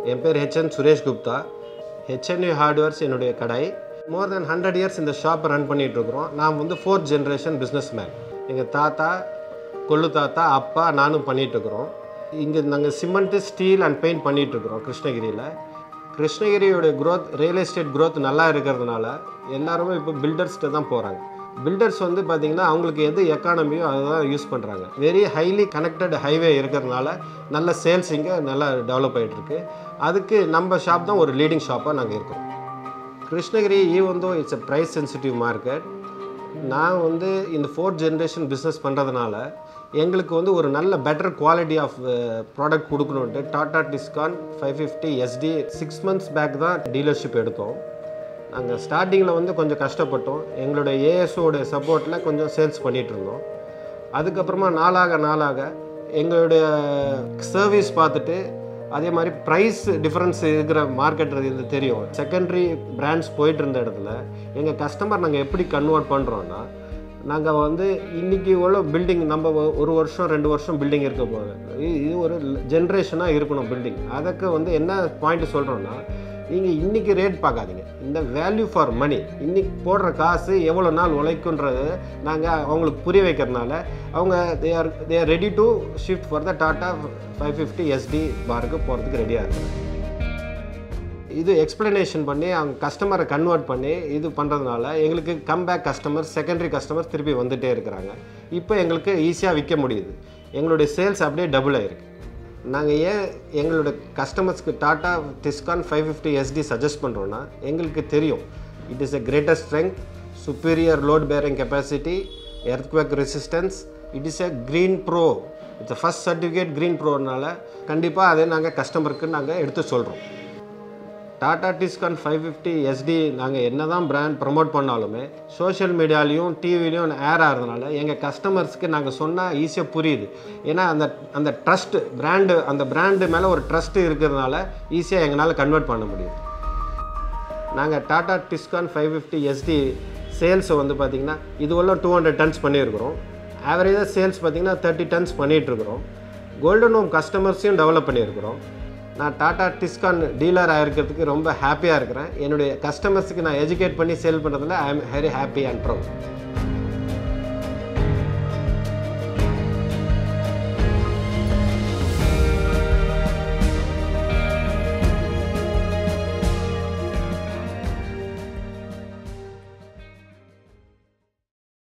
என் பேர் HN Suresh Gupta HNU hardwares என்னுடைய கடை மோர் தென் ஹண்ட்ரட் இயர்ஸ் இந்த ஷாப்பை ரன் பண்ணிகிட்ருக்குறோம் நான் வந்து ஃபோர்த் ஜென்ரேஷன் பிஸ்னஸ் மேன் எங்கள் தாத்தா கொள்ளு தாத்தா அப்பா நானும் பண்ணிகிட்ருக்குறோம் இங்கே நாங்கள் சிமெண்ட்டு ஸ்டீல் அண்ட் பெயிண்ட் பண்ணிகிட்ருக்குறோம் கிருஷ்ணகிரியில் கிருஷ்ணகிரியோட growth ரியல் எஸ்டேட் growth நல்லா இருக்கிறதுனால எல்லாருமே இப்போ பில்டர்ஸ்ட்டு தான் போகிறாங்க பில்டர்ஸ் வந்து பார்த்திங்கன்னா அவங்களுக்கு எது எக்கானமியோ அதை தான் யூஸ் பண்ணுறாங்க வெரி ஹைலி கனெக்டட் ஹைவே இருக்கிறதுனால நல்ல சேல்ஸ் இங்கே நல்லா டெவலப் ஆகிட்டுருக்கு அதுக்கு நம்ம ஷாப் தான் ஒரு லீடிங் ஷாப்பாக நாங்கள் இருக்கோம் Krishnagiri even though it's a price sensitive market நான் வந்து இந்த ஃபோர்த் ஜென்ரேஷன் பிஸ்னஸ் பண்ணுறதுனால எங்களுக்கு வந்து ஒரு நல்ல பெட்டர் குவாலிட்டி ஆஃப் ப்ராடக்ட் கொடுக்கணுன்ட்டு Tata Tiscon five fifty SD six months back தான் டீலர்ஷிப் எடுத்தோம் நாங்கள் ஸ்டார்டிங்கில் வந்து கொஞ்சம் கஷ்டப்பட்டோம் எங்களுடைய ஏஎஸ்ஓட சப்போர்ட்டில் கொஞ்சம் சேல்ஸ் பண்ணிகிட்டு இருந்தோம் அதுக்கப்புறமா நாளாக நாளாக எங்களுடைய சர்வீஸ் பார்த்துட்டு அதே மாதிரி ப்ரைஸ் டிஃப்ரென்ஸ் இருக்கிற மார்க்கெட் இது தெரியும் செகண்டரி பிராண்ட்ஸ் போயிட்டு இருந்த இடத்துல எங்கள் கஸ்டமர் நாங்கள் எப்படி கன்வெர்ட் பண்ணுறோன்னா நாங்கள் வந்து இன்றைக்கி உள்ள பில்டிங் நம்ம ஒ- ஒரு வருஷம் ரெண்டு வருஷம் பில்டிங் இருக்க போகுது இ- இது ஒரு ஜென்ரேஷனாக இருக்கணும் பில்டிங் அதுக்கு வந்து என்ன பாயிண்ட் சொல்கிறோன்னா நீங்கள் இன்றைக்கி ரேட் பார்க்காதீங்க இந்த வேல்யூ ஃபார் மணி இன்றைக்கி போடுற காசு எவ்வளோ நாள் உழைக்குன்றது நாங்கள் அவங்களுக்கு புரிய வைக்கிறதுனால அவங்க they are they are ready to shift for the Tata five fifty SD பாருக்கு போகிறதுக்கு ரெடியாக இருக்காங்க இது எக்ஸ்ப்ளனேஷன் பண்ணி அவங்க கஸ்டமரை கன்வெர்ட் பண்ணி இது பண்ணுறதுனால எங்களுக்கு கம்பேக் கஸ்டமர் செகண்டரி கஸ்டமர் திருப்பி வந்துட்டே இருக்கிறாங்க இப்போ எங்களுக்கு ஈஸியாக விற்க முடியுது எங்களுடைய சேல்ஸ் அப்படியே டபுள் ஆயிருக்கு நாங்கள் ஏன் எங்களோட கஸ்டமர்ஸ்க்கு Tata Tiscon five fifty SD suggest பண்ணுறோன்னா எங்களுக்கு தெரியும் it is a greatest strength superior load bearing capacity earthquake resistance it is a green pro it's first certificate green ப்ரோனால கண்டிப்பாக அதை நாங்கள் கஸ்டமருக்கு நாங்கள் எடுத்து சொல்கிறோம் Tata Tiscon five fifty SD நாங்கள் என்ன தான் பிராண்ட் ப்ரமோட் பண்ணாலுமே சோஷியல் மீடியாலையும் டிவிலையும் ஏர் ஆகிறதுனால எங்கள் கஸ்டமர்ஸ்க்கு நாங்கள் சொன்னால் ஈஸியாக புரியுது ஏன்னா அந்த அந்த ட்ரஸ்ட்டு பிராண்டு அந்த பிராண்டு மேலே ஒரு ட்ரஸ்ட்டு இருக்கிறதுனால ஈஸியாக எங்களால் கன்வெர்ட் பண்ண முடியுது நாங்கள் Tata Tiscon five fifty SD சேல்ஸை வந்து பார்த்திங்கன்னா இதுவரை டூ ஹண்ட்ரட் டன்ஸ் பண்ணியிருக்கிறோம் ஆவரேஜாக சேல்ஸ் பார்த்திங்கன்னா தேர்ட்டி டன்ஸ் பண்ணிகிட்ருக்குறோம் கோல்டன் ஹோம் கஸ்டமர்ஸையும் டெவலப் பண்ணியிருக்கிறோம் நான் டாடா டிஸ்கான் டீலர் ஆகிருக்கிறதுக்கு ரொம்ப ஹாப்பியாக இருக்கிறேன் என்னுடைய கஸ்டமர்ஸுக்கு நான் எஜுகேட் பண்ணி சேல் பண்ணுறதுல I am very happy and proud